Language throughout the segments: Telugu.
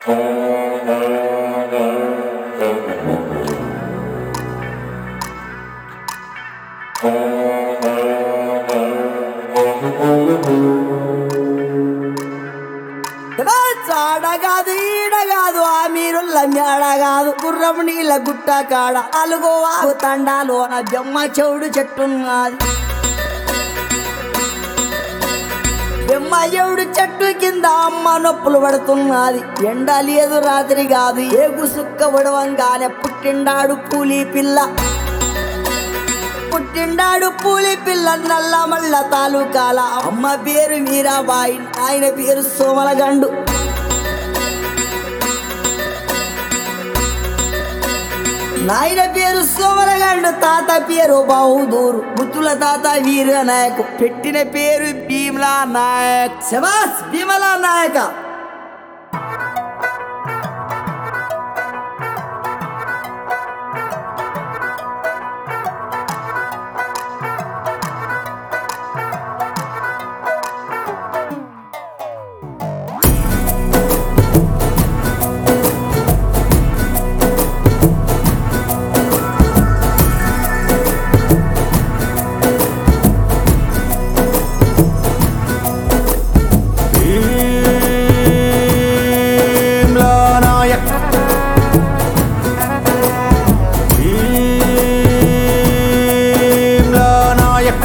చాడగాదు ఈడగాదు ఆ మీరుల్ల మేడగాదు గుర్రం నీళ్ళ గుట్ట కాడ అలుగోవాగు తండాలోన బెమ్మ చెవుడు చెట్టున్నది బెమ్మ చెవుడు చెట్టు కింద అమ్మ నొప్పులు పడుతున్నది ఎండ లేదు రాత్రి కాదు ఏగు సుక్క ఉడవంగానే పుట్టిండాడు కూలీ పిల్ల పుట్టిండాడు పూలి పిల్ల నల్ల మల్ల తాలూకాల అమ్మ పేరు మీరాబాయి ఆయన పేరు సోమలగండు నాయన పేరు సోమలగండు తాత పేరు బహుదూరు ముత్తుల తాత వీర నాయక్ పెట్టిన పేరు భీమలా నాయక్ శబాస్ భీమలా నాయక భీమ్లా నాయక్ భీమ్లా నాయక్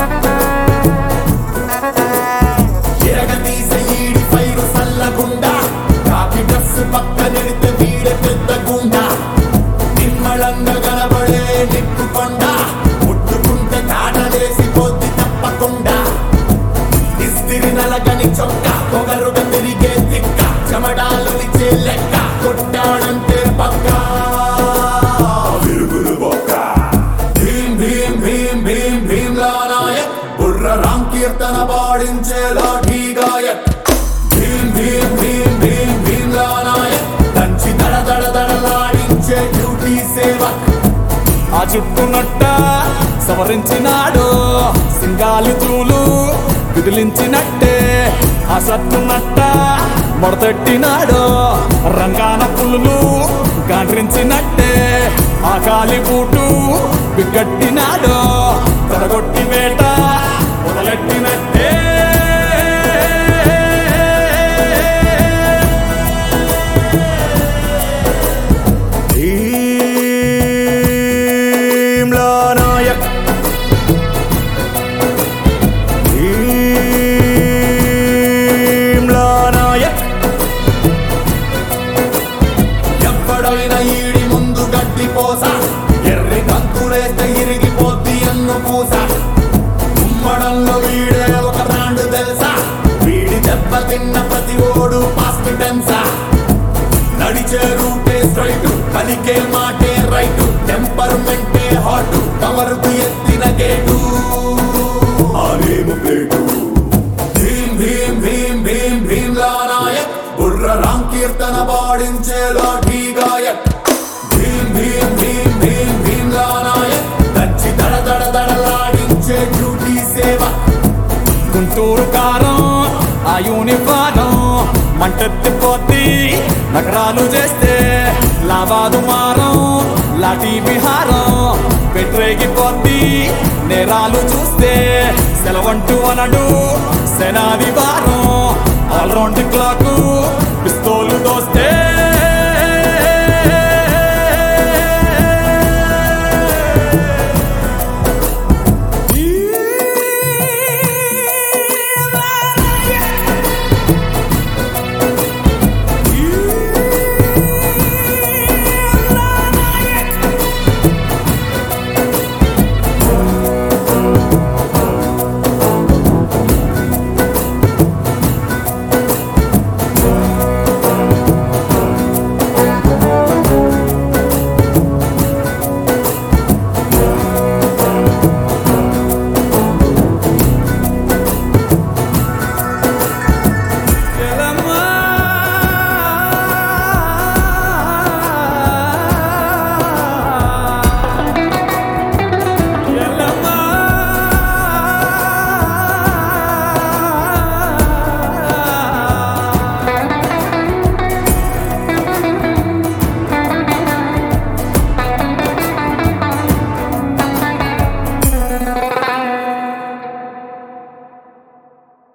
ఎరగదీసే ఈడి పైరు సల్లగుండా కాకి డ్రెస్ పక్కనెడితే వీడే పెద్ద గుండా నిమ్మళంగా కనబడే నిప్పుకొండ ముట్టుకుంటే కాటలేసి పోద్ది తప్పకుండా ఇస్తిరి నలగని చొక్క పొగరుగా తిరిగే తిక్క చెమడాలు ఇచ్చే లెక్క కొట్టాడంటే పక్క విరుగులు బొక్క భీం భీం భీం భీం భీమ్లా నాయక్ బుర్ర రామ్ కీర్తన పాడించే లాఠీ గాయక్ భీం భీం భీం భీం భీమ్లా నాయక్ దంచి దడ దడ దడలాడించే డ్యూటీ సేవక్ ఆ చుట్టునట్ట సవరించినాడు సింగాలి చూలు విదిలించినట్టే ఆ సత్తునట్ట మొడతెట్టినాడు రంగాన పులులు గాండ్రించినట్టే ఆ కాలి బూటు బిగ్గట్టినాడు తొడగొట్టి వేట మొదలెట్టినట్టే భీమ్లా నాయక్ భీమ్లా నాయక్ ఎవ్వడైనా ఈడి ముందు గడ్డి పోస ఎర్రి కంకులేస్తే ఇరిగిపోద్ది అన్ను పూస ఉమ్మడంలో వీడే ఒక బ్రాండ్ తెలుసా వీడి దెబ్బ తిన్న ప్రతి ఓడు పాస్ట్ టెన్సా నడిచే రూటే స్ట్రైట్ పలికే మాటే రైట్ టెంపర్మెంటే హాట్ కవరుకు ఎత్తిన గేటు ఆలేము ప్లేటు భీం భీం భీం భీం భీమ్లా నాయక్ బుర్ర రామ్ కీర్తన పాడించే లాఠీ గాయక్ భీం భీం భీం భీం భీమ్లా నాయక్ దచ్చి దడ దడ దడలాడించే డ్యూటీ సేవ గుంటూరు కారం ఆ యూనిఫారం మంటెత్తిపోద్ది నగరాలు చేస్తే లావాదు మారం లాఠీ విహారం పెట్టరేగిపోద్ది నేరాలు చూస్తే సెలవంటూ అనడు సెనాది వారం ఆల్రౌండ్ క్లాకు